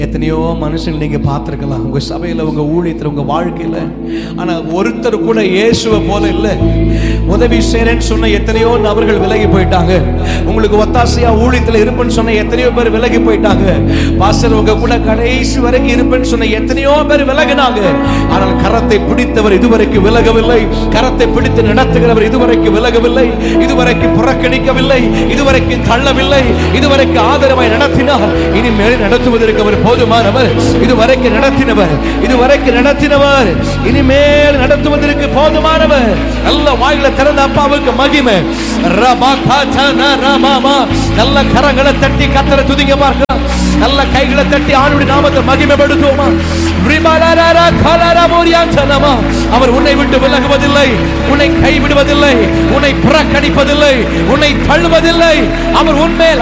எத்தனையோ மனுஷன் நீங்க பார்த்திருக்கலாம் உங்க சபையில உங்க ஊழியத்துல உங்க வாழ்க்கையில ஆனா ஒருத்தர் கூட இயேசுவை போல இல்ல உதவி செய்றேன்னு சொன்ன எத்தனையோ நபர்கள் விலகி போயிட்டாங்க உங்களுக்கு ஒத்தாசையா ஊழியத்துல இருப்பேன்னு சொன்ன எத்தனையோ பேர் விலகி போயிட்டாங்க பாஸ்டர் உங்க கூட கடைசி வரைக்கும் இருப்பேன்னு சொன்ன எத்தனையோ பேர் விலகினாங்க ஆனால் கரத்தை பிடித்தவர் இதுவரைக்கும் விலகவில்லை கரத்தை பிடித்து நடத்துகிறவர் இதுவரைக்கும் விலகவில்லை இதுவரைக்கும் புறக்கணிக்கவில்லை இதுவரைக்கும் தள்ளவில்லை இதுவரைக்கும் ஆதரவாய் நடத்தினார் இனிமேல் நடத்துவதற்கு அவர் போதுமானவர் இதுவரைக்கும் நடத்தினவர் இதுவரைக்கும் நடத்தினவர் இனிமேல் நடத்துவதற்கு போதுமானவர் நல்ல வாயில திறந்த அப்பாவுக்கு மகிமை ரபா காச்சன ரபாமா நல்ல கரங்களை தட்டி கத்தரை துதிங்க பார்க்கலாம் நல்ல கைகளை தட்டி ஆணுடைய நாமத்தை மகிமைப்படுத்துவோமா ரிபலரர கலரமோரியாஞ்சனமா. அவர் உன்னை விட்டு விலகுவதில்லை உன்னை கைவிடுவதில்லை உன்னை புறக்கணிப்பதில்லை உன்னை தள்ளுவதில்லை அவர் உன்மேல்